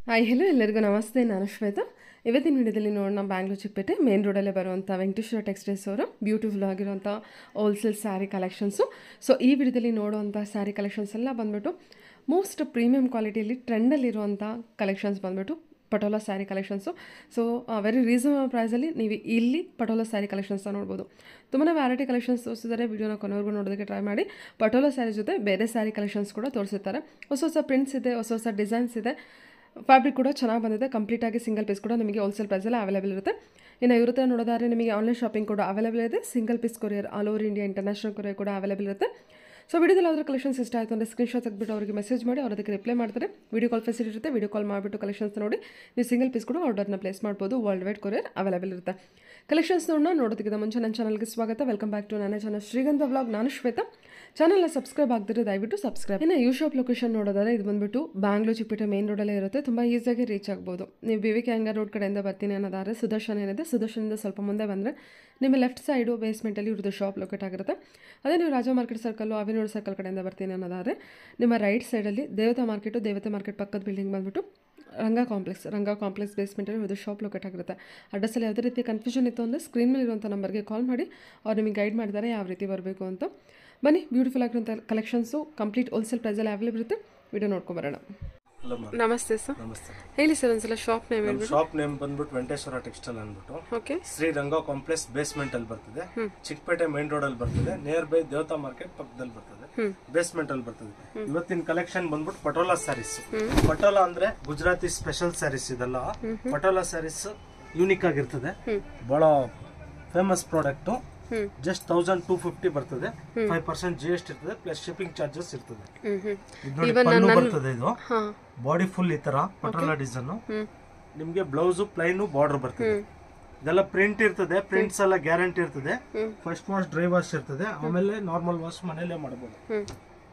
Hi hello ಎಲ್ಲರಿಗೂ ನಮಸ್ತೆ ನಾನು ಶ್ವೇತಾ ಇವತ್ತಿನ ವಿಡಿಯೋದಲ್ಲಿ ನೋಡೋಣ ಬ್ಯಾಂಗ್ಳೂರು ಚಿಕ್ಕಪೇಟೆ ಮೇನ್ ರೋಡಲ್ಲೇ ಬರುವಂಥ ವೆಂಕಟೇಶ್ವರ ಟೆಕ್ಸ್ಟೈಲ್ಸ್ ಅವರು ಬ್ಯೂಟಿಫುಲ್ ಆಗಿರುವಂಥ ಹೋಲ್ಸೇಲ್ ಸ್ಯಾರಿ ಕಲೆಕ್ಷನ್ಸು ಸೊ ಈ ವಿಡಿಯೋದಲ್ಲಿ ನೋಡುವಂಥ ಸ್ಯಾರಿ ಕಲೆಕ್ಷನ್ಸ್ ಎಲ್ಲ ಬಂದ್ಬಿಟ್ಟು ಮೋಸ್ಟ್ ಪ್ರೀಮಿಯಂ ಕ್ವಾಲಿಟಿಯಲ್ಲಿ ಟ್ರೆಂಡಲ್ಲಿರುವಂಥ ಕಲೆಕ್ಷನ್ಸ್ ಬಂದ್ಬಿಟ್ಟು Patola saree collections so very reasonable ಪ್ರೈಸಲ್ಲಿ ನೀವು ಇಲ್ಲಿ ಪಟೋಲಾ ಸ್ಯಾರಿ ಕಲೆಕ್ಷನ್ಸ್ನ ನೋಡ್ಬೋದು ತುಂಬಾ ವ್ಯಾರೈಟಿ ಕಲೆಕ್ಷನ್ಸ್ ತೋರಿಸಿದ್ದಾರೆ ವಿಡಿಯೋನ ಕೊನೆವರೆಗೂ ನೋಡೋದಕ್ಕೆ ಟ್ರೈ ಮಾಡಿ ಪಟೋಲಾ ಸ್ಯಾರಿ ಜೊತೆ ಬೇರೆ ಸ್ಯಾರಿ ಕಲೆಕ್ಷನ್ಸ್ ಕೂಡ ತೋರಿಸಿರ್ತಾರೆ ಹೊಸ ಹೊಸ ಪ್ರಿಂಟ್ಸ್ ಇದೆ ಹೊಸ ಹೊಸ ಡಿಸೈನ್ಸ್ ಇದೆ ಫ್ಯಾಬ್ರಿಕ್ ಕೂಡ ಚೆನ್ನಾಗಿ ಬಂದಿದೆ ಕಂಪ್ಲೀಟಾಗಿ ಸಿಂಗಲ್ ಪೀಸ್ ಕೂಡ ನಿಮಗೆ ಹೋಲ್ಸೇಲ್ ಪ್ರೈಸಲ್ಲಿ ಅವೈಲೇಬಲ್ ಇರುತ್ತೆ ಇನ್ನು ಇವ್ರ ಹತ್ರ ನೋಡೋದಾದ್ರೆ ನಿಮಗೆ ಆನ್ಲೈನ್ ಶಾಪಿಂಗ್ ಕೂಡ ಅವೈಲೇಬಲ್ ಇದೆ single piece courier all over India international courier ಕೂಡ ಅವೈಲೇಬಲ್ ಇರುತ್ತೆ ಸೊ ವಿಡಿಯೋದಲ್ಲಿ ಯಾವ್ದಾದ್ರು ಕಲೆಕ್ಷನ್ಸ್ ಇಷ್ಟ ಆಯಿತು ಅಂದರೆ ಸ್ಕ್ರೀನ್ಶಾಟ್ ತೆಗೆದ್ಬಿಟ್ಟು ಅವರಿಗೆ ಮೆಸೇಜ್ ಮಾಡಿ ಅವ್ರ ಅದಕ್ಕೆ ರಿಪ್ಲೈ ಮಾಡ್ತಾರೆ ವಿಡಿಯೋ ಕಾಲ್ ಫೆಸಿಲಿಟಿ ಇರುತ್ತೆ ವಿಡಿಯೋ ಕಾಲ್ ಮಾಡಿಬಿಟ್ಟು ಕಲೆಕ್ಷನ್ಸ್ ನೋಡಿ ನೀವು ಸಿಂಗಲ್ ಪೀಸ್ ಕೂಡ ಆರ್ಡರ್ನ ಪ್ಲೇಸ್ ಮಾಡ್ಬೋದು ವರ್ಲ್ಡ್ ವೈಡ್ ಕೊರಿಯರ್ ಅವೈಲೇಬಲ್ ಇರುತ್ತೆ ಕಲೆಕ್ಷನ್ಸ್ ನೋಡೋಣ ನೋಡೋದಕ್ಕಿಂತ ಮುಂಚೆ ನನ್ನ ಚಾನಲ್ಗೆ ಸ್ವಾಗತ ವೆಲ್ಕಮ್ ಬ್ಯಾಕ್ ಟು ನನ್ನ ಚಾನಲ್ ಶ್ರೀಗಂಧ ವ್ಲಾಗ್ ನಾನು ಶ್ವೇತಾ ಚಾನಲ್ನ ಸಬ್ಸ್ಕ್ರೈಬ್ ಆಗ್ದಿರೋ ದಯವಿಟ್ಟು ಸಬ್ಸ್ಕ್ರೈಬ್ ಇನ್ನು ಯೂ ಶಾಪ್ ಲೊಕೇಶನ್ ನೋಡೋದಾದ್ರೆ ಇದು ಬಂದ್ಬಿಟ್ಟು ಬ್ಯಾಂಗ್ಳೂರ್ ಚಿಕ್ಕಪೇಟೆ ಮೇನ್ ರೋಡಲ್ಲೇ ಇರುತ್ತೆ ತುಂಬ ಈಸಿಯಾಗಿ ರೀಚ್ ಆಗ್ಬೋದು ನೀವು ಬಿ ವಿ ಕ್ಯಾಂಗರ್ ರೋಡ್ ಕಡೆಯಿಂದ ಬರ್ತೀನಿ ಅನ್ನೋದಾದ್ರೆ ಸುದರ್ಶನ್ ಏನಿದೆ ಸುದರ್ಶನದಿಂದ ಸ್ವಲ್ಪ ಮುಂದೆ ಬಂದರೆ ನಿಮ್ಮ ಲೆಫ್ಟ್ ಸೈಡು ಬೇಸ್ಮೆಂಟಲ್ಲಿ ಇವ್ರದ್ದು ಶಾಪ್ ಲೊಕೇಟ್ ಆಗಿರುತ್ತೆ ಅದೇ ನೀವು ರಾಜ ಮಾರ್ಕೆಟ್ ಸರ್ಕಲ್ಲು ಅವಿನೋಡ್ ಸರ್ಕಲ್ ಕಡೆಯಿಂದ ಬರ್ತೀನಿ ಅನ್ನೋದಾದ್ರೆ ನಿಮ್ಮ ರೈಟ್ ಸೈಡಲ್ಲಿ ದೇವತಾ ಮಾರ್ಕೆಟು ದೇವತೆ ಮಾರ್ಕೆಟ್ ಪಕ್ಕದ ಬಿಲ್ಡಿಂಗ್ ಬಂದ್ಬಿಟ್ಟು ರಂಗ ಕಾಂಪ್ಲೆಕ್ಸ್ ರಂಗ ಕಾಂಪ್ಲೆಕ್ಸ್ ಬೇಸ್ಮೆಂಟಲ್ಲಿ ಇವ್ರದ್ದು ಶಾಪ್ ಲೊಕೇಟ್ ಆಗಿರುತ್ತೆ ಅಡ್ರೆಸ್ಸಲ್ಲಿ ಯಾವುದೇ ರೀತಿ ಕನ್ಫ್ಯೂಷನ್ ಇತ್ತು ಅಂದರೆ ಸ್ಕ್ರೀನ್ ಮೇಲೆ ಇರುವಂಥ ನಂಬರ್ಗೆ ಕಾಲ್ ಮಾಡಿ ಅವ್ರು ನಿಮಗೆ ಗೈಡ್ ಮಾಡಿದ್ದಾರೆ ಯಾವ ರೀತಿ ಬರಬೇಕು ಅಂತ ಬನ್ನಿ ಬ್ಯೂಟಿಫುಲ್ ಆಗಿರುವಂಥ ಕಲೆಕ್ಷನ್ಸು ಕಂಪ್ಲೀಟ್ ಹೋಲ್ಸೇಲ್ ಪ್ರೈಸಲ್ಲಿ ಅವೈಲೇಬಲ್ ಇರುತ್ತೆ ವಿಡಿಯೋ ನೋಡ್ಕೊಂಬರೋಣ ಹಲೋ ಮ್ಯಾಮ್ ನಮಸ್ತೆ ಸರ್ ನಮಸ್ತೆ ಹೇಳಿ ಸರ್ ಒಂದ್ಸಲ ಶಾಪ್ ನೇಮ್ ನಮ್ಮ ಶಾಪ್ ನೇಮ್ ಬಂದ್ಬಿಟ್ಟು ವೆಂಕಟೇಶ್ವರ ಟೆಕ್ಸ್ಟೈಲ್ ಅಂದ್ಬಿಟ್ಟು ಓಕೆ ಶ್ರೀರಂಗ ಕಾಂಪ್ಲೆಕ್ಸ್ ಬೇಸ್ಮೆಂಟ್ ಅಲ್ಲಿ ಬರ್ತದೆ ಚಿಕ್ಕಪೇಟೆ ಮೇನ್ ರೋಡ್ ಅಲ್ಲಿ ಬರ್ತದೆ ನಿಯರ್ ಬೈ ದೇವತಾ ಮಾರ್ಕೆಟ್ ಪಕ್ಕದಲ್ಲಿ ಬರ್ತದೆ ಬೇಸ್ಮೆಂಟ್ ಅಲ್ಲಿ ಬರ್ತದೆ ಇವತ್ತಿನ ಕಲೆಕ್ಷನ್ ಬಂದ್ಬಿಟ್ಟು ಪಟೋಲಾ ಸ್ಯಾರೀಸ್ ಪಟೋಲಾ ಅಂದ್ರೆ ಗುಜರಾತಿ ಸ್ಪೆಷಲ್ ಸ್ಯಾರೀಸ್ ಇದೆಲ್ಲ ಪಟೋಲಾ ಸ್ಯಾರೀಸ್ ಯೂನಿಕ್ ಆಗಿರ್ತದೆ ಬಹಳ famous product just thousand two fifty ಬರ್ತದೆ five percent G S T ಇರ್ತದೆ ಪ್ಲಸ್ ಶಿಪ್ಪಿಂಗ್ ಚಾರ್ಜಸ್ ಇರ್ತದೆ ಹ್ಞೂ ಹ್ಞೂ ಇದು ನೋಡಿ ಪಲ್ಲು ಬರ್ತದೆ ಇದು ಹಾಂ ಬಾಡಿ ಫುಲ್ ಈ ತರ ಪಟೋಲಾ ಡಿಸೈನ್ ನಿಮ್ಗೆ ಬ್ಲೌಸ್ ಪ್ಲೈನು ಬಾರ್ಡರ್ ಬರ್ತದೆ ಇದೆಲ್ಲ ಪ್ರಿಂಟ್ ಇರ್ತದೆ ಪ್ರಿಂಟ್ಸ್ ಎಲ್ಲ ಗ್ಯಾರಂಟಿ ಇರ್ತದೆ ಫಸ್ಟ್ ವಾಶ್ ಡ್ರೈ ವಾಶ್ ಇರ್ತದೆ ಆಮೇಲೆ ನಾರ್ಮಲ್ ವಾಶ್ ಮನೇಲೆ ಮಾಡಬಹುದು ಹ್ಞೂ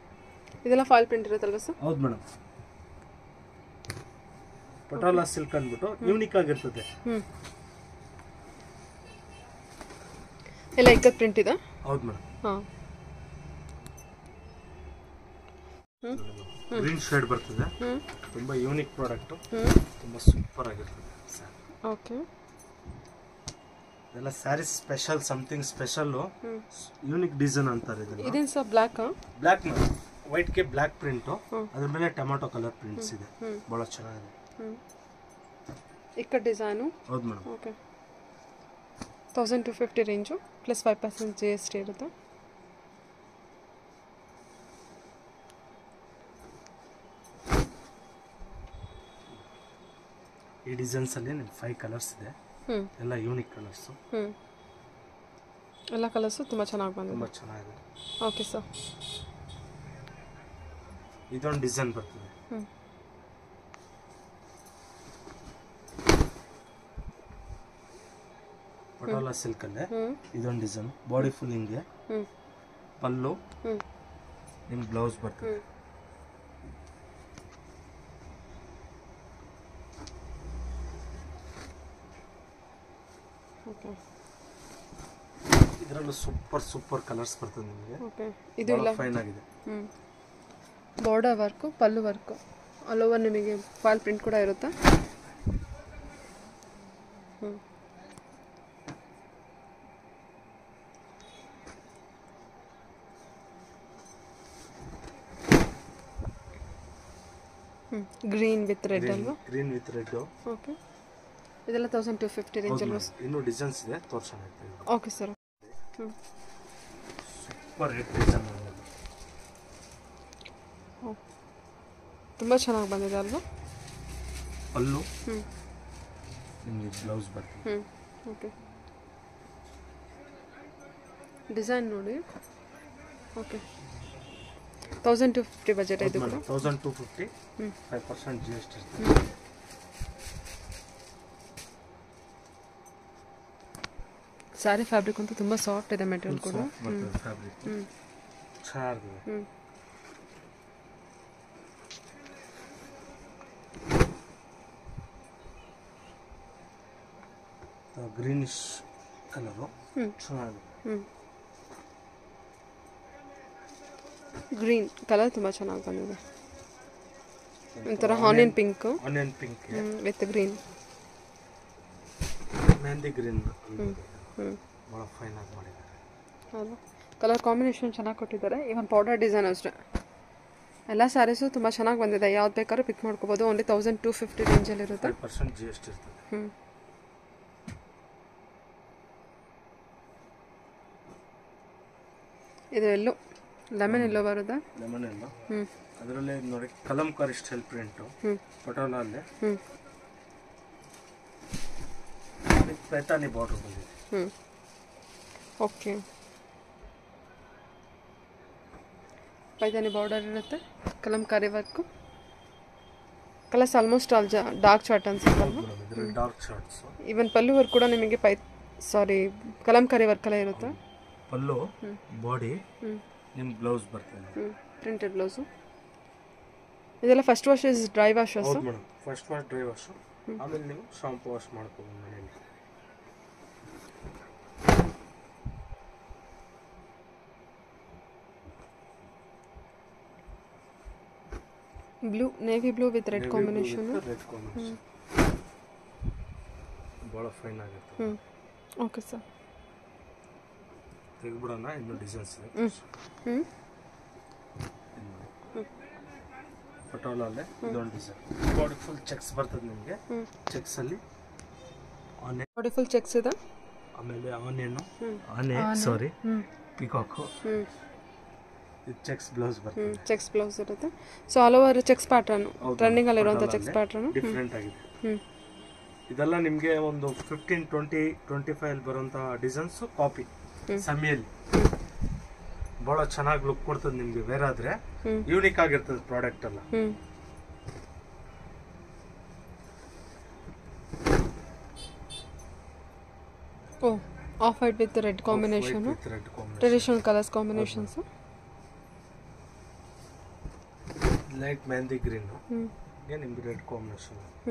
ಇದೆಲ್ಲ ಫಾಲ್ ಪ್ರಿಂಟ್ ಇರುತ್ತಲ್ವ ಸರ್ ಹೌದು ಮೇಡಮ್ ಪಟೋಲಾ ಸಿಲ್ಕ್ ಅಂದ್ಬಿಟ್ಟು ಯೂನಿಕ್ ಆಗಿರ್ತದೆ ಹ್ಞೂ ಎಲ್ಲ ಇಕ್ಕತ್ ಪ್ರಿಂಟ್ ಇದೆ ಹೌದು ಮೇಡಮ್ ಹಾಂ ಗ್ರೀನ್ ಶೇಡ್ ಬರ್ತದೆ ಹ್ಞೂ ತುಂಬಾ ಯೂನಿಕ್ ಪ್ರಾಡಕ್ಟ್ ಹ್ಞೂ ತುಂಬಾ ಸೂಪರ್ ಆಗಿರ್ತದೆ ಓಕೆ ಇದೆಲ್ಲ saris special something special unique design ಅಂತಾರೆ ಇದನ್ನ ಇದೇನು ಸರ್ ಬ್ಲ್ಯಾಕಾ ಬ್ಲ್ಯಾಕ್ ವೈಟ್ ಗೆ ಬ್ಲ್ಯಾಕ್ ಪ್ರಿಂಟ್ ಅದ್ರ ಮೇಲೆ ಟೊಮ್ಯಾಟೊ ಕಲರ್ ಪ್ರಿಂಟ್ಸ್ ಇದೆ ಬಹಳ ಚೆನ್ನಾಗಿದೆ ಹ್ಞೂ ಇಕ್ಕಟ್ ಡಿಸೈನು ಹೌದು madam okay thousand two fifty range plus five percent G S T ಇರುತ್ತೆ ಈ ಡಿಸೈನ್ಸ್ ಅಲ್ಲಿ ನಿಮ್ಗೆ ಫೈವ್ ಕಲರ್ಸ್ ಇದೆ ಹ್ಞೂ ಎಲ್ಲ ಯೂನಿಕ್ ಕಲರ್ಸ್ ಹ್ಞೂ ಎಲ್ಲ ಕಲರ್ಸು ತುಂಬ ಚೆನ್ನಾಗಿ ಬಂದಿದೆ ತುಂಬಾ ಚೆನ್ನಾಗಿದೆ ಓಕೆ ಸರ್ ಇದೊಂದು ಡಿಸೈನ್ ಬರ್ತದೆ ಹ್ಞೂ ಪಟೋಲಾ ಸಿಲ್ಕ್ ಅಲ್ಲೇ ಹ್ಞೂ ಇದೊಂದು ಡಿಸೈನ್ ಬಾಡಿ ಫುಲ್ ಹಿಂಗೆ ಹ್ಞೂ ಪಲ್ಲು ಹ್ಞೂ ನಿಮ್ ಬ್ಲೌಸ್ ಬರ್ತದೆ ಹ್ಞೂ ಓಕೆ ಇದರಲ್ಲೂ ಸೂಪರ್ ಸೂಪರ್ ಕಲರ್ಸ್ ಬರ್ತದೆ ನಿಮಗೆ ಓಕೆ ಇದು ಇಲ್ಲ ಫೈನ್ ಆಗಿದೆ ಹ್ಞೂ border work pallu work all over ನಿಮಗೆ ಫಾಲ್ ಪ್ರಿಂಟ್ ಕೂಡ ಇರುತ್ತೆ ಹ್ಞೂ ಹ್ಞೂ ಗ್ರೀನ್ ವಿತ್ ರೆಡ್ ಅಲ್ವಾ ಗ್ರೀನ್ ವಿತ್ ರೆಡ್ ಓಕೆ ಇದೆಲ್ಲ ತೌಸಂಡ್ ಟು ಫಿಫ್ಟಿ ರೇಂಜ್ ಅಲ್ವಾ ಇನ್ನೂ ಡಿಸೈನ್ಸ್ ಇದೆ ತೋರ್ಸೋಣ ಓಕೆ ಸರ್ ಹ್ಞೂ ಸೂಪರ್ ರೆಡ್ ಡಿಸೈನ್ ತುಂಬ ಚೆನ್ನಾಗಿ ಬಂದಿದೆ ಅಲ್ವಾ ಪಲ್ಲು ಹ್ಞೂ ನಿಮಗೆ ಬ್ಲೌಸ್ ಬರ್ತದೆ ಹ್ಞೂ ಓಕೆ ಡಿಸೈನ್ ನೋಡಿ okay thousand two fifty budget ಇದು ಕೂಡ ತೌಸಂಡ್ ಟೂ ಫಿಫ್ಟಿ ಹ್ಞೂ five percent G S T sari fabric ಅಂತೂ ತುಂಬ ಸಾಫ್ಟ್ ಇದೆ ಮೆಟೀರಿಯಲ್ ಕೂಡ ಬರ್ತದೆ ಫ್ಯಾಬ್ರಿಕ್ ಹ್ಞೂ ಚೆನ್ನಾಗಿದೆ ಹ್ಞೂ ಗ್ರೀನಿಶ್ ಕಲರು ಹ್ಞೂ ಚೆನ್ನಾಗಿದೆ ಹ್ಞೂ ಗ್ರೀನ್ ಕಲರ್ ತುಂಬ ಚೆನ್ನಾಗಿ ಬಂದಿದೆ ಒಂಥರ onion pink onion pink with green mehndi green ಹ್ಞೂ ಭಾಳ ಫೈನ್ ಆಗಿ ಮಾಡಿದ್ದಾರೆ ಹೌದು ಕಲರ್ ಕಾಂಬಿನೇಷನ್ ಚೆನ್ನಾಗಿ ಕೊಟ್ಟಿದ್ದಾರೆ ಇವನ್ ಪೌಡರ್ ಡಿಸೈನ್ ಅಷ್ಟೇ ಎಲ್ಲ ಸ್ಯಾರೀಸು ತುಂಬ ಚೆನ್ನಾಗಿ ಬಂದಿದೆ ಯಾವ್ದು ಬೇಕಾದ್ರೂ ಪಿಕ್ ಮಾಡ್ಕೋಬೋದು ಓನ್ಲಿ ತೌಸಂಡ್ ಟು ಫಿಫ್ಟಿ ರೇಂಜಲ್ಲಿ ಇರುತ್ತೆ five percent G S T ಇರ್ತದೆ ಹ್ಞೂ ಇದು ಎಲ್ಲೋ ಲೆಮನ್ ಎಲ್ಲೋ ಬರುತ್ತಾ ಲೆಮನ್ ಎಲ್ಲ ಹ್ಞೂ ಅದರಲ್ಲಿ ನೋಡಿ ಕಲಂಕಾರಿ ಸ್ಟೈಲ್ ಪ್ರಿಂಟು ಹ್ಞೂ ಪಟೋಲ ಅಲ್ಲಿ ಹ್ಞೂ ಪೈತಾನಿ ಬಾರ್ಡರ್ ಬಂದಿದೆ ಹ್ಞೂ ಓಕೆ ಪೈದಾನಿ ಬಾರ್ಡರ್ ಇರುತ್ತೆ kalamkari work colours almost all ಜಾ ಡಾರ್ಕ್ ಚಾರ್ಟ್ ಅನ್ಸುತ್ತಲ್ವ ಇದರಲ್ಲಿ dark shorts even pallu work ಕೂಡ ನಿಮಗೆ ಪೈ ಸಾರಿ ಕಲಂಕಾರಿ ವರ್ಕ್ ಎಲ್ಲ ಇರುತ್ತೆ ಪಲ್ಲು ಬಾಡಿ ಹ್ಞೂ ನಿಮ್ ಬ್ಲೌಸ್ ಬರ್ತದೆ ಹ್ಞೂ ಪ್ರಿಂಟೆಡ್ ಬ್ಲೌಸು ಇದೆಲ್ಲ first wash is dry wash ಹೌದು madam first wash dry wash ಆಮೇಲೆ ನೀವು ಶಾಂಪು ವಾಶ್ ಮಾಡ್ಕೋಬೋದು ಮನೇಲಿ blue navy blue with red combination red combination ಭಾಳ ಫೈನ್ ಆಗುತ್ತೆ ಹ್ಞೂ ಓಕೆ ಸರ್ ತೆಗ್ಬಿಡೋಣ ಇನ್ನು ಡಿಸೈನ್ಸ್ ಇದೆ ಹ್ಞೂ ಹ್ಞೂ ಪಟೋಲಲ್ಲೇ ಇದೊಂದು ಡಿಸೈನ್ ಬಾಡಿ ಫುಲ್ ಚೆಕ್ಸ್ ಬರ್ತದೆ ನಿಮಗೆ ಹ್ಞೂ ಚೆಕ್ಸ್ ಅಲ್ಲಿ ಆನಿಯನ್ ಬಾಡಿ ಫುಲ್ ಚೆಕ್ಸ್ ಇದೆ ಆಮೇಲೆ ಆನಿಯನ್ ಹ್ಞೂ ಆನೆ ಸಾರಿ ಹ್ಞೂ ಪಿಕಾಕು ಹ್ಞೂ ಇದು ಚೆಕ್ಸ್ ಬ್ಲೌಸ್ ಹ್ಞೂ ಬರ್ತದೆ ಚೆಕ್ಸ್ ಬ್ಲೌಸ್ ಇರುತ್ತೆ so all over checks pattern trending ಅಲ್ಲಿರುವಂಥ ಚೆಕ್ಸ್ ಪ್ಯಾಟ್ರನ್ ಡಿಫ್ರೆಂಟ್ ಆಗಿದೆ ಹ್ಞೂ ಇದೆಲ್ಲ ನಿಮಗೆ ಒಂದು ಫಿಫ್ಟೀನ್ ಟ್ವೆಂಟಿ ಟ್ವೆಂಟಿ ಫೈವ್ ಬರುವಂತ ಡಿಸೈನ್ಸ್ ಕಾಪಿ ಸಮಿಯಲ್ಲಿ ಬಹಳ ಚೆನ್ನಾಗಿ ಲುಕ್ ಕೊಡ್ತದೆ ನಿಮ್ಗೆ ಬೇರೆ ಆದ್ರೆ ಹ್ಮ್. ಯೂನಿಕ್ ಆಗಿರ್ತದೆ ಪ್ರಾಡಕ್ಟ್ ಎಲ್ಲ ಹ್ಞೂ ಓ off white with red combination red combination traditional colours combinations light mehndi green ಹ್ಞೂ ನಿಮ್ಗೆ ರೆಡ್ ಕಾಂಬಿನೇಷನ್ ಹ್ಞೂ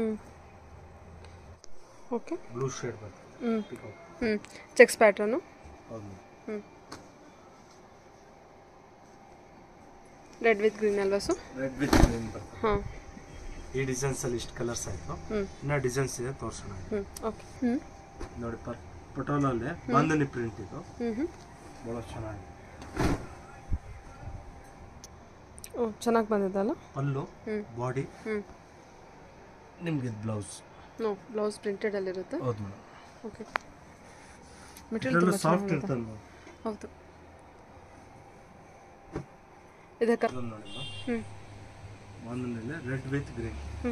ಓಕೆ ಬ್ಲೂ ಶೇಡ್ ಬರ್ತದೆ ಹ್ಞೂ ಪಿಕಾಕ್ ಹ್ಞೂ ಚೆಕ್ಸ್ ಪ್ಯಾಟ್ರನು ಹೌದು ಹ್ಞೂ ರೆಡ್ ವಿತ್ ಗ್ರೀನ್ ಅಲ್ವಾ ಸೊ ರೆಡ್ ವಿತ್ ಗ್ರೀನ್ ಬರ್ತದೆ ಹಾಂ ಈ ಡಿಸೈನ್ಸ್ ಅಲ್ಲಿ ಇಷ್ಟು ಕಲರ್ಸ್ ಆಯ್ತು ಹ್ಞೂ ಇನ್ನ ಡಿಸೈನ್ಸ್ ಇದೆ ತೋರ್ಸೋಣ ಹ್ಞೂ ಓಕೆ ಹ್ಞೂ ನೋಡಿ ಪರ್ ಪಟೋಲಲ್ಲಿ ಬಾಂಧನಿ ಪ್ರಿಂಟ್ ಇದು ಹ್ಞೂ ಹ್ಞೂ ಬಹಳ ಚೆನ್ನಾಗಿದೆ ಓ ಚೆನ್ನಾಗಿ ಬಂದಿದ್ದಲ್ಲ ಪಲ್ಲು ಹ್ಞೂ ಬಾಡಿ ಹ್ಞೂ ನಿಮ್ಗೆ ಬ್ಲೌಸ್ ನೋ ಬ್ಲೌಸ್ ಪ್ರಿಂಟೆಡಲ್ಲಿರುತ್ತೆ ಹೌದು ಮೇಡಮ್ ಓಕೆ ಮೆಟೀರಿಯಲ್ ತುಂಬ ಸಾಫ್ಟ್ ಚೆನ್ನಾಗಿದೆ ಇರ್ತದೆ ಮೇಡಮ್ ಹೌದು ಇದಕ್ಕೆ ಇದೊಂದು ನೋಡಿ ಹ್ಞೂ ಬಾಂಧನಿಯಲ್ಲಿ ರೆಡ್ ವಿತ್ ಗ್ರೀನ್ ಹ್ಞೂ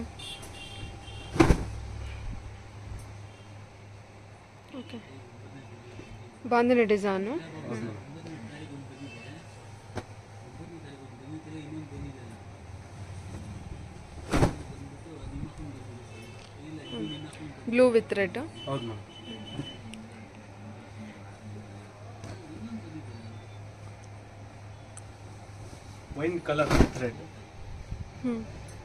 ಓಕೆ ಬಾಂಧನಿ ಡಿಸೈನು ಹೌದು ಮೇಡಮ್ ಬ್ಲೂ ವಿತ್ ರೆಡ್ ಹೌದು madam wine colour with red ಹ್ಞೂ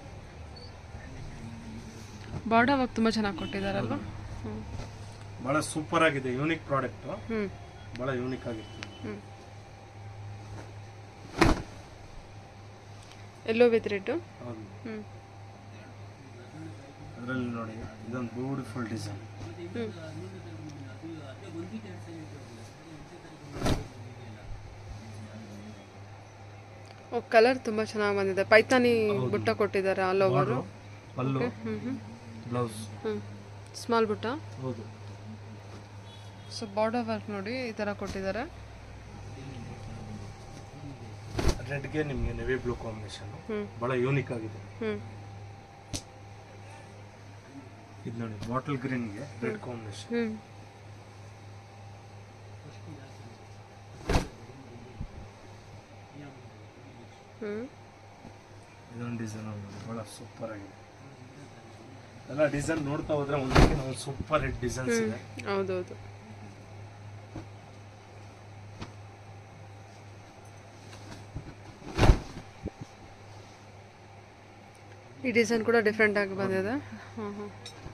ಬಾರ್ಡರ್ ವರ್ಕ್ ತುಂಬ ಚೆನ್ನಾಗಿ ಕೊಟ್ಟಿದ್ದಾರಲ್ವ ಹ್ಞೂ ಬಹಳ ಸೂಪರ್ ಆಗಿದೆ ಯೂನಿಕ್ ಪ್ರಾಡಕ್ಟ್ ಹ್ಞೂ ಬಹಳ ಯೂನಿಕ್ ಆಗಿರ್ತದೆ ಹ್ಞೂ ಎಲ್ಲೋ ವಿತ್ ರೆಡ್ ಹೌದು ಹ್ಞೂ ಅದರಲ್ಲಿ ನೋಡಿ ಇದೊಂದು ಬ್ಯೂಟಿಫುಲ್ ಡಿಸೈನ್ ಹ್ಞೂ ಓ ಕಲರ್ ತುಂಬ ಚೆನ್ನಾಗಿ ಬಂದಿದೆ ಪೈತಾನಿ ಬುಟ್ಟ ಕೊಟ್ಟಿದ್ದಾರೆ ಆಲ್ ಓವರು ಪಲ್ಲು ಹ್ಞೂ ಹ್ಞೂ ಬ್ಲೌಸ್ ಹ್ಞೂ ಸ್ಮಾಲ್ ಬುಟ್ಟ ಹೌದು ಸೊ ಬಾರ್ಡರ್ ವರ್ಕ್ ನೋಡಿ ಈ ಥರ ಕೊಟ್ಟಿದ್ದಾರೆ ರೆಡ್ಗೆ ನಿಮಗೆ ನೆವಿ ಬ್ಲೂ ಕಾಂಬಿನೇಷನ್ ಹ್ಞೂ ಬಹಳ ಯೂನಿಕ್ ಆಗಿದೆ ಹ್ಞೂ ಇದು ನೋಡಿ ಬಾಟಲ್ ಗ್ರೀನ್ಗೆ ರೆಡ್ ಕಾಂಬಿನೇಷನ್ ಹ್ಞೂ ಹ್ಞೂ ಇದೊಂದು ಡಿಸೈನ್ ನೋಡಿ ಬಹಳ ಸೂಪರ್ ಆಗಿದೆ ಎಲ್ಲ ಡಿಸೈನ್ ನೋಡ್ತಾ ಹೋದ್ರೆ ಒಂದಕ್ಕೆ ನಾವು ಸೂಪರ್ ಹಿಟ್ ಡಿಸೈನ್ಸ್ ಇದೆ ಹೌದೌದು ಈ ಡಿಸೈನ್ ಕೂಡ ಡಿಫ್ರೆಂಟ್ ಆಗಿ ಬಂದಿದೆ ಹಾಂ ಹಾಂ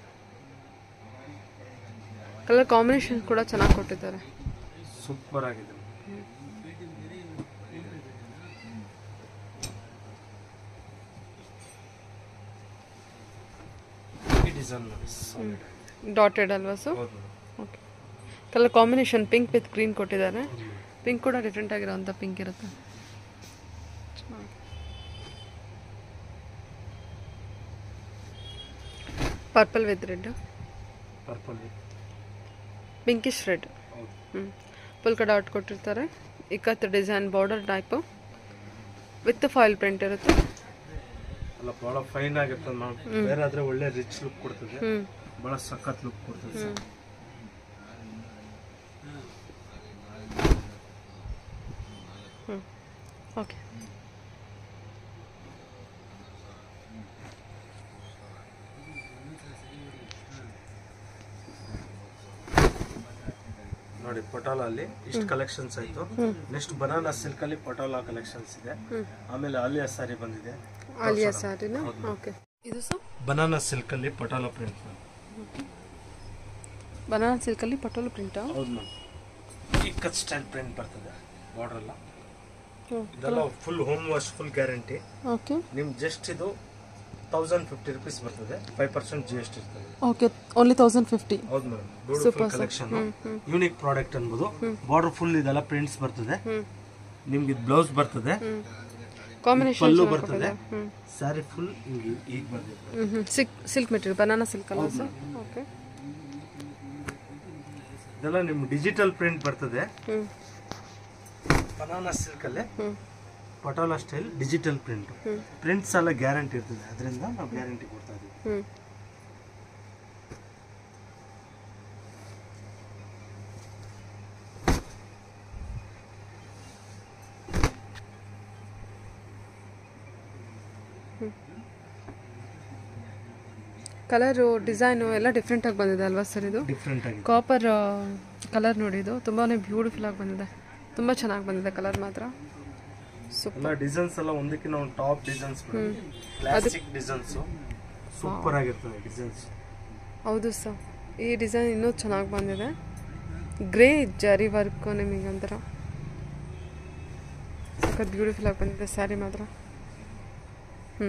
ಕಲರ್ ಕಾಂಬಿನೇಷನ್ ಕೂಡ ಚೆನ್ನಾಗಿ ಕೊಟ್ಟಿದ್ದಾರೆ ಸೂಪರ್ ಆಗಿದೆ ಡಿಸೈನ್ ನೋಡಿ solid. ಡಾಟೆಡ್ ಅಲ್ವಾ ಸೊ ಹೌದು okay colour combination pink with green ಕೊಟ್ಟಿದ್ದಾರೆ ಪಿಂಕ್ ಕೂಡ ಡಿಫ್ರೆಂಟ್ ಆಗಿರೋಂಥ ಪಿಂಕ್ ಇರುತ್ತೆ purple with red purple pinkish red ಹೌದು ಹ್ಞೂ ಫುಲ್ ಕಡೆ ಔಟ್ ಕೊಟ್ಟಿರ್ತಾರೆ ikat design border type with foil print ಇರುತ್ತೆ ಅಲ್ಲ ಬಹಳ ಫೈನ್ ಆಗಿರ್ತದೆ ಮ್ಯಾಮ್ ಬೇರೆ ಆದ್ರೆ ಒಳ್ಳೆ ರಿಚ್ ಲುಕ್ ಕೊಡ್ತದೆ ಹ್ಞೂ ಬಹಳ ಸಖತ್ ಲುಕ್ ಕೊಡ್ತದೆ ಸರ್ ಹ್ಞೂ ಓಕೆ ನೋಡಿ ಪಟೋಲ ಅಲ್ಲಿ ಇಷ್ಟು ಕಲೆಕ್ಷನ್ಸ್ ಆಯ್ತು ನೆಕ್ಸ್ಟ್ ಬನಾನಾ ಸಿಲ್ಕ್ ಅಲ್ಲಿ ಪಟೋಲಾ ಕಲೆಕ್ಷನ್ಸ್ ಇದೆ ಆಮೇಲೆ ಆಲಿಯಾ ಸಾರಿ ಬಂದಿದೆ ಆಲಿಯಾ ಸ್ಯಾರಿನ ಓಕೆ ಇದು ಸಹ ಬನಾನಾ ಸಿಲ್ಕ್ ಅಲ್ಲಿ ಪಟೋಲಾ ಪ್ರಿಂಟ್ ಬನಾನಾ ಸಿಲ್ಕಲ್ಲಿ ಪಟೋಲು ಪ್ರಿಂಟಾ ಹೌದು ಮ್ಯಾಮ್ ಈ ಕಟ್ ಸ್ಟೈಲ್ ಪ್ರಿಂಟ್ ಬರ್ತದೆ ಬಾರ್ಡರ್ ಎಲ್ಲ ಹ್ಞೂ ಇದೆಲ್ಲ full home wash full guarantee okay ನಿಮ್ ಜಸ್ಟ್ ಇದು ತೌಸಂಡ್ ಫಿಫ್ಟಿ ರುಪೀಸ್ ಬರ್ತದೆ five percent G S T ಇರ್ತದೆ ಓಕೆ ಓನ್ಲಿ ತೌಸಂಡ್ ಫಿಫ್ಟಿ ಹೌದು madam beautiful collection unique product ಅನ್ಬೋದು ಬಾರ್ಡರ್ ಫುಲ್ ಇದೆಲ್ಲ ಪ್ರಿಂಟ್ಸ್ ಬರ್ತದೆ ಹ್ಞೂ ನಿಮ್ಗೆ ಇದು ಬ್ಲೌಸ್ ಬರ್ತದೆ ಹ್ಞೂ ಕಾಂಬಿನೇಷನ್ ಪಲ್ಲು ಬರ್ತದೆ ಹ್ಞೂ ಸ್ಯಾರಿ ಫುಲ್ ಹಿಂಗೆ ಈಗ ಬಂದಿದೆ ಹ್ಞೂ ಹ್ಞೂ silk silk material banana silk ಅಲ್ಲ ಸರ್ ಓಕೆ ಇದೆಲ್ಲ ನಿಮ್ ಡಿಜಿಟಲ್ ಪ್ರಿಂಟ್ ಬರ್ತದೆ ಹ್ಞೂ ಬನಾನಾ ಸಿಲ್ಕ್ ಅಲ್ಲೇ ಹ್ಞೂ patola style digital print prints ಎಲ್ಲ ಗ್ಯಾರಂಟಿ ಇರ್ತದೆ ಅದರಿಂದ ನಾವು ಗ್ಯಾರಂಟಿ ಕೊಡ್ತಾ ಇದೀವಿ ಹ್ಞೂ ಕಲರು ಡಿಸೈನು ಎಲ್ಲ ಡಿಫ್ರೆಂಟಾಗಿ ಬಂದಿದೆ ಅಲ್ವಾ ಸರ್ ಇದು ಡಿಫ್ರೆಂಟ್ ಆಗಿದೆ ಕಾಪರ್ ಕಲರ್ ನೋಡಿ ಇದು ತುಂಬಾ ಬ್ಯೂಟಿಫುಲ್ ಆಗಿ ಬಂದಿದೆ ತುಂಬ ಚೆನ್ನಾಗಿ ಬಂದಿದೆ ಕಲರ್ ಮಾತ್ರ ಸೂಪರ್ ಎಲ್ಲ ಡಿಸೈನ್ಸ್ ಎಲ್ಲ ಒಂದಕ್ಕಿಂತ ಒಂದು top designs classic designs super ಆಗಿರ್ತದೆ ಡಿಸೈನ್ಸ್ ಹೌದು ಸರ್ ಈ ಡಿಸೈನ್ ಇನ್ನೂ ಚೆನ್ನಾಗಿ ಬಂದಿದೆ ಗ್ರೇ ಜರಿ ವರ್ಕ್ ನಿಮಗೆ ಒಂಥರ ಸಖತ್ ಬ್ಯೂಟಿಫುಲ್ ಆಗಿ ಬಂದಿದೆ ಸ್ಯಾರಿ ಮಾತ್ರ ಹ್ಞೂ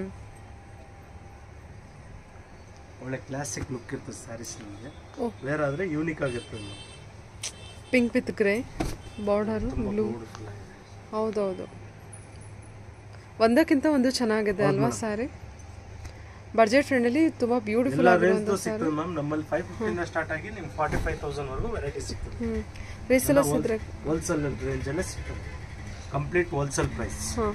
ಒಳ್ಳೆ ಕ್ಲಾಸಿಕ್ ಲುಕ್ ಇರ್ತದೆ ಸ್ಯಾರೀಸ್ ನಿಮಗೆ ಓಹ್ ಬೇರೆ ಆದ್ರೆ ಯೂನಿಕ್ ಆಗಿರ್ತದೆ pink with grey border blue beautiful ಆಗಿದೆ ಹೌದೌದು ಒಂದಕ್ಕಿಂತ ಒಂದು ಚೆನ್ನಾಗಿದೆ ಅಲ್ವಾ ಸ್ಯಾರಿ ಬಡ್ಜೆಟ್ ಫ್ರೆಂಡಲ್ಲಿ ತುಂಬ ಬ್ಯೂಟಿಫುಲ್ ಎಲ್ಲ ಆಗಿರುವಂಥ ರೇಂಜ್ ಸಿಗ್ತದೆ ಮ್ಯಾಮ್ ನಮ್ಮಲ್ಲಿ ಫೈವ್ ಫಿಫ್ಟಿಂದ ಸ್ಟಾರ್ಟ್ ಆಗಿ ನಿಮ್ಗೆ ಫಾರ್ಟಿ ಫೈವ್ ತೌಸಂಡ್ ವರೆಗೂ ವೆರೈಟಿ ಸಿಗ್ತದೆ ಹ್ಞೂ ರೀಸೆಲರ್ಸ್ ಇದ್ರೆ ಹೋಲ್ಸೇಲ್ ರೇಂಜ್ ಅಲ್ಲೇ ಸಿಗ್ತದೆ ಕಂಪ್ಲೀಟ್ ಹೋಲ್ಸೇಲ್ ಪ್ರೈಸ್ ಹಾಂ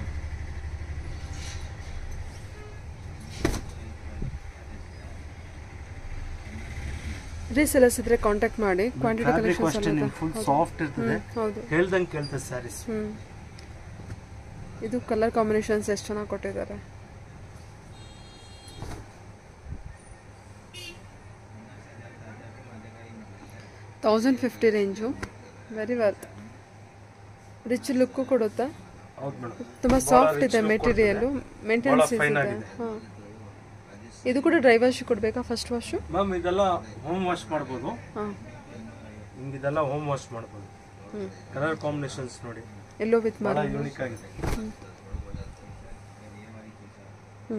ರೀಸೆಲರ್ಸ್ ಇದ್ರೆ ಕಾಂಟ್ಯಾಕ್ಟ್ ಮಾಡಿ ಕ್ವಾಂಟಿಟಿ ಫ್ಯಾಬ್ರಿಕ್ ಕಲೆಕ್ಷನ್ಸ್ ಅಷ್ಟೇ ನಿಮ್ಗೆ ಫುಲ್ ಸಾಫ್ಟ್ ಇರ್ತದೆ ಹೌದು ಹೇಳ್ದಂಗೆ ಕೇಳ್ತದೆ ಸ್ಯಾರೀಸ್ ಹ್ಞೂ ಇದು ಕಲರ್ ಕಾಂಬಿನೇಷನ್ಸ್ ಎಷ್ಟು ಚೆನ್ನಾಗಿ ಕೊಟ್ಟಿದ್ದಾರೆ thousand fifty range very worth rich look ಕೊಡುತ್ತಾ ಹೌದು ಮೇಡಮ್ ತುಂಬ ಸಾಫ್ಟ್ ಇದೆ ಮೆಟೀರಿಯಲು ಮೇಂಟೆನೆನ್ಸ್ fine ಇದೆ ಆಗಿದೆ. ಹಾಂ ಇದು ಕೂಡ ಡ್ರೈ ವಾಶ್ ಕೊಡಬೇಕಾ ಫಸ್ಟ್ ವಾಶು ಮ್ಯಾಮ್ ಇದೆಲ್ಲ ಹೋಮ್ ವಾಶ್ ಮಾಡ್ಬೋದು ಹಾಂ ನಿಮ್ಗೆ ಇದೆಲ್ಲ ಹೋಮ್ ವಾಶ್ ಮಾಡ್ಬೋದು ಹ್ಞೂ ಕಲರ್ ಕಾಂಬಿನೇಷನ್ಸ್ ನೋಡಿ ಎಲ್ಲೋ ವಿತ್ ಬಹಳ ಮರ ಯೂನಿಕ್ ಆಗಿದೆ ಹ್ಞೂ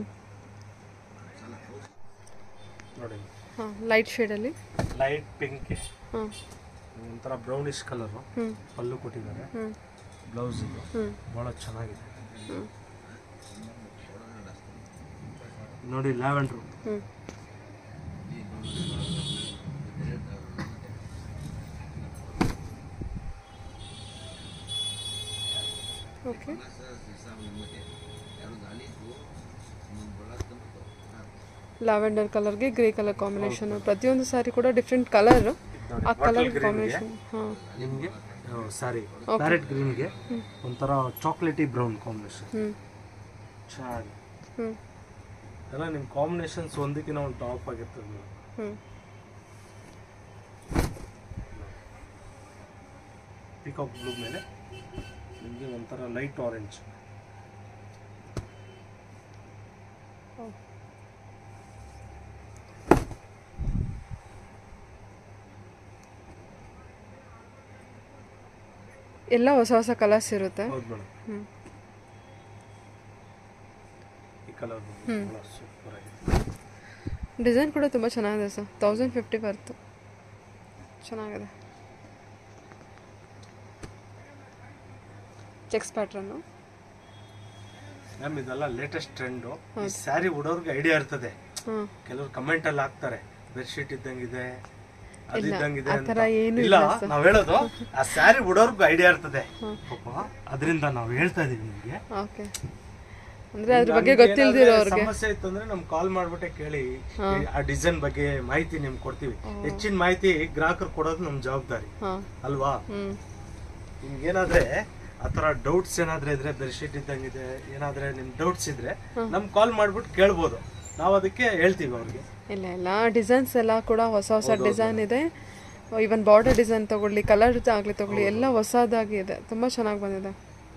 ನೋಡಿ ಹಾಂ ಲೈಟ್ ಶೇಡಲ್ಲಿ ಲೈಟ್ ಪಿಂಕ್ ಹಾಂ ಒಂಥರ ಬ್ರೌನಿಶ್ ಕಲರ್ ಹ್ಞೂ ಪಲ್ಲು ಕೊಟ್ಟಿದ್ದಾರೆ ಹ್ಞೂ ಬ್ಲೌಸ್ ಇದು ಹ್ಞೂ ಬಹಳ ಚೆನ್ನಾಗಿದೆ ಹ್ಞೂ ನೋಡಿ ಲ್ಯಾವೆಂಡ್ರು ಹ್ಞೂ ಓಕೆ ಲ್ಯಾವೆಂಡರ್ ಕಲರ್ಗೆ ಗ್ರೇ ಕಲರ್ ಕಾಂಬಿನೇಷನ್ ಪ್ರತಿಯೊಂದು ಸಾರಿ ಕೂಡ ಡಿಫ್ರೆಂಟ್ ಕಲರ್ ಆ ಕಲರ್ ಕಾಂಬಿನೇಷನ್ ಹಾಂ ನಿಮಗೆ ಸಾರಿ ಪ್ಯಾರೆಟ್ ಗ್ರೀನ್ಗೆ ಒಂಥರ ಚಾಕ್ಲೇಟಿ ಬ್ರೌನ್ ಕಾಂಬಿನೇಷನ್ ಹ್ಞೂ ಚೆನ್ನಾಗಿ ಹ್ಞೂ ಎಲ್ಲ ನಿಮ್ಮ ಕಾಂಬಿನೇಷನ್ಸ್ ಒಂದಕ್ಕಿಂತ ಒಂದು ಟಾಪ್ ಆಗಿರ್ತದೆ ಮೇಡಮ್ ಹ್ಞೂ ಪಿಕಾಕ್ ಬ್ಲೂ ಮೇಲೆ ನಿಮಗೆ ಒಂಥರ ಲೈಟ್ ಆರೆಂಜ್ ಎಲ್ಲ ಹೊಸ ಹೊಸ ಕಲರ್ಸ್ ಇರುತ್ತೆ ಹೌದು ಮೇಡಮ್ ಹ್ಞೂ ಈ ಕಲರ್ ಹ್ಮ್. ಸೂಪರ್ ಆಗಿದೆ ಡಿಸೈನ್ ಕೂಡ ತುಂಬ ಚೆನ್ನಾಗಿದೆ ಸರ್ ತೌಸಂಡ್ ಫಿಫ್ಟಿ ಬರ್ತು ಚೆನ್ನಾಗಿದೆ ಚೆಕ್ಸ್ ಪ್ಯಾಟ್ರನ್ನು ಮ್ಯಾಮ್ ಇದೆಲ್ಲ ಲೇಟೆಸ್ಟ್ ಟ್ರೆಂಡು ಈ ಸ್ಯಾರಿ ಉಡೋರ್ಗೆ ಐಡಿಯಾ ಇರ್ತದೆ ಹಾಂ ಕೆಲವ್ರು ಕಮೆಂಟ್ ಅಲ್ಲಿ ಹಾಕ್ತಾರೆ ಬೆಡ್ಶೀಟ್ ಇದ್ದಂಗಿದೆ ಅದು ಇದ್ದಂಗಿದೆ ಆ ಅಂತ ಥರ ಏನೂ ಇಲ್ಲ ನಾವ್ ಹೇಳೋದು ಆ ಸ್ಯಾರಿ ಉಡೋರ್ಗು ಐಡಿಯಾ ಇರ್ತದೆ ಪಾಪ ಅದರಿಂದ ನಾವ್ ಹೇಳ್ತಾ ಇದೀವಿ ನಿಮ್ಗೆ ಓಕೆ ಅಂದರೆ ಅದ್ರ ಬಗ್ಗೆ ನಮ್ಗೆ ಗೊತ್ತಿಲ್ದಿರೋ ಏನಾದ್ರೆ ಅವ್ರಿಗೆ ಸಮಸ್ಯೆ ಇತ್ತು ಅಂದ್ರೆ ನಮ್ ಕಾಲ್ ಮಾಡ್ಬಿಟ್ಟೆ ಕೇಳಿ ಆ ಡಿಸೈನ್ ಬಗ್ಗೆ ಮಾಹಿತಿ ನಿಮ್ಗೆ ಕೊಡ್ತೀವಿ ಹೆಚ್ಚಿನ ಮಾಹಿತಿ ಗ್ರಾಹಕರು ಕೊಡೋದು ನಮ್ ಜವಾಬ್ದಾರಿ ಹಾಂ ಅಲ್ವಾ ಹ್ಞೂ ನಿಮ್ಗೇನಾದ್ರೆ ಆತರ ಡೌಟ್ಸ್ ಏನಾದ್ರೆ ಇದ್ರೆ ಬೆಡ್ಶೀಟ್ ಇದ್ದಂಗಿದೆ ಏನಾದ್ರೆ ನಿಮ್ ಡೌಟ್ಸ್ ಇದ್ರೆ ನಮ್ ಕಾಲ್ ಮಾಡ್ಬಿಟ್ಟು ಕೇಳ್ಬೋದು ನಾವ್ ಅದಕ್ಕೆ ಹೇಳ್ತೀವಿ ಅವ್ರಿಗೆ ಇಲ್ಲ ಇಲ್ಲ ಡಿಸೈನ್ಸ್ ಎಲ್ಲ ಕೂಡ ಹೊಸ ಹೊಸ ಡಿಸೈನ್ ಇದೆ ಇವನ್ ಬಾರ್ಡರ್ ಡಿಸೈನ್ ತಗೊಳ್ಳಿ ಕಲರ್ ಆಗಲಿ ತಗೊಳ್ಳಿ ಎಲ್ಲ ಹೊಸದಾಗಿ ಇದೆ ತುಂಬ ಚೆನ್ನಾಗಿ ಬಂದಿದೆ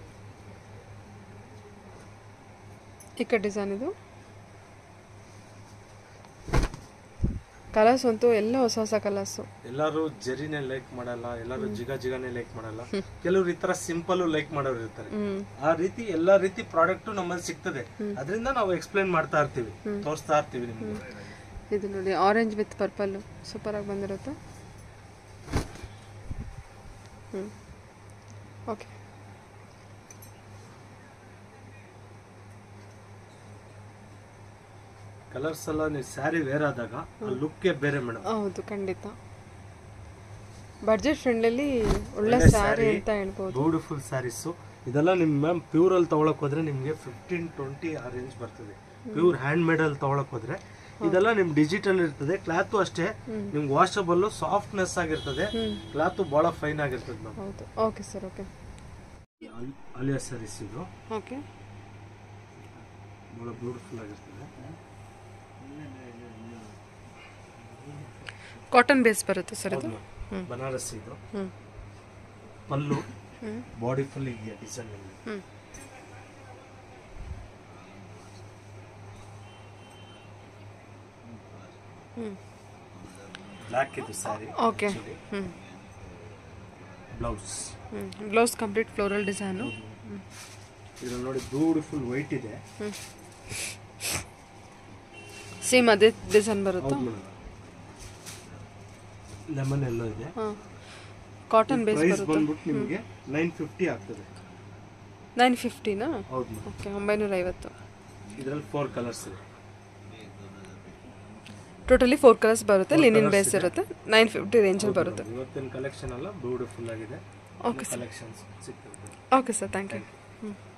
ಇಕ್ಕ ಡಿಸೈನ್ ಇದು ಕಲರ್ಸ್ ಅಂತೂ ಎಲ್ಲ ಹೊಸ ಹೊಸ ಕಲರ್ಸು ಎಲ್ಲಾರು ಜರಿನೇ ಲೈಕ್ ಮಾಡಲ್ಲ ಎಲ್ಲಾರು ಜಿಗ ಜಿಗಾನೇ ಲೈಕ್ ಮಾಡಲ್ಲ ಕೆಲವ್ರು ಈ ತರ ಸಿಂಪಲ್ ಲೈಕ್ ಮಾಡೋರು ಇರ್ತಾರೆ ಹ್ಞೂ ಆ ರೀತಿ ಎಲ್ಲಾ ರೀತಿ ಪ್ರಾಡಕ್ಟ್ ನಮ್ಮಲ್ಲಿ ಸಿಗ್ತದೆ ಅದರಿಂದ ನಾವು ಎಕ್ಸ್ಪ್ಲೈನ್ ಮಾಡ್ತಾ ಇರ್ತೀವಿ ತೋರಿಸ್ತಾ ಇರ್ತೀವಿ ನಿಮ್ಗೆ ಇದು ನೋಡಿ ಆರೆಂಜ್ ವಿತ್ ಪರ್ಪಲ್ಲು ಸೂಪರಾಗಿ ಬಂದಿರುತ್ತೆ ಹ್ಞೂ ಓಕೆ ಕಲರ್ಸ್ ಎಲ್ಲ ನೀವು ಸ್ಯಾರಿ ವೇರ್ ಆದಾಗ ಆ ಲುಕ್ಕೇ ಬೇರೆ ಮೇಡಮ್ ಹೌದು ಖಂಡಿತ ಬಡ್ಜೆಟ್ ಫ್ರೆಂಡ್ಲಿ ಒಳ್ಳೆ ಸ್ಯಾರಿ ಅಂತ ಹೇಳ್ಬೋದು ಬ್ಯೂಟಿಫುಲ್ ಸ್ಯಾರೀಸ್ ಇದೆಲ್ಲ ನಿಮ್ ಮ್ಯಾಮ್ ಪ್ಯೂರ್ ಅಲ್ಲಿ ತಗೊಳಕ್ ಹೋದ್ರೆ ನಿಮ್ಗೆ ಫಿಫ್ಟೀನ್ ಟ್ವೆಂಟಿ ಆ ರೇಂಜ್ ಬರ್ತದೆ ಪ್ಯೂರ್ ಹ್ಯಾಂಡ್ ಮೇಡ್ ಅಲ್ಲಿ ತಗೊಳಕ್ ಹೋದ್ರೆ ಇದೆಲ್ಲ ನಿಮ್ ಡಿಜಿಟಲ್ ಇರ್ತದೆ ಕ್ಲಾತ್ ಅಷ್ಟೇ ನಿಮ್ಗೆ ವಾಷಬಲ್ ಸಾಫ್ಟ್ನೆಸ್ ಆಗಿರ್ತದೆ ಕ್ಲಾತ್ ಬಹಳ ಫೈನ್ ಆಗಿರ್ತದೆ ಮ್ಯಾಮ್ ಹೌದು okay sir okay Alia saris ಇದು ಓಕೆ ಬಹಳ ಬ್ಯೂಟಿಫುಲ್ ಆಗಿರ್ತದೆ ಕಾಟನ್ ಬೇಸ್ ಬರುತ್ತೆ ಸರ್ ಇದು ಹೌದು ಬನಾರಸ್ ಇದು ಹ್ಞೂ ಪಲ್ಲು ಹ್ಞೂ ಬಾಡಿ ಫುಲ್ ಇದೆಯಾ ಡಿಸೈನ್ ಹ್ಞೂ ಹ್ಞೂ ಬ್ಲ್ಯಾಕ್ ಇದು ಸ್ಯಾರಿ ಓಕೆ ಹ್ಞೂ ಬ್ಲೌಸ್ ಹ್ಞೂ ಬ್ಲೌಸ್ ಕಂಪ್ಲೀಟ್ ಫ್ಲೋರಲ್ ಡಿಸೈನು ಇದ್ರಲ್ಲಿ ನೋಡಿ ಬ್ಯೂಟಿಫುಲ್ ವೈಟ್ ಇದೆ ಹ್ಞೂ ಸೇಮ್ ಅದೇ ಡಿಸೈನ್ ಬರುತ್ತಾ ಹೌದು ಮೇಡಮ್ ಲೆಮನ್ ಎಲ್ಲೋ ಇದೆ ಹಾಂ ಕಾಟನ್ ಬೇಸ್ ಪ್ರೈಸ್ ಬರುತ್ತೆ ಬಂದ್ಬಿಟ್ಟು ನಿಮಗೆ ನೈನ್ ಫಿಫ್ಟಿ ಆಗ್ತದೆ ನೈನ್ ಫಿಫ್ಟಿನಾ ಹೌದು ಮೇಡಮ್ ಓಕೆ ಒಂಬೈನೂರ ಐವತ್ತು ಇದರಲ್ಲಿ ಫೋರ್ ಕಲರ್ಸ್ ಇದೆ ಟೋಟಲಿ ಫೋರ್ ಕಲರ್ಸ್ ಬರುತ್ತೆ ಲಿನಿನ್ ಬೇಸ್ ಇರುತ್ತೆ ನೈನ್ ಫಿಫ್ಟಿ ರೇಂಜಲ್ಲಿ ಬರುತ್ತೆ ಇವತ್ತಿನ ಕಲೆಕ್ಷನ್ ಎಲ್ಲ ಬ್ಯೂಟಿಫುಲ್ ಆಗಿದೆ ಓಕೆ ಸರ್ ಕಲೆಕ್ಷನ್ಸ್ ಸಿಗ್ತದೆ ಓಕೆ ಸರ್ ಥ್ಯಾಂಕ್ ಯು ಹ್ಞೂ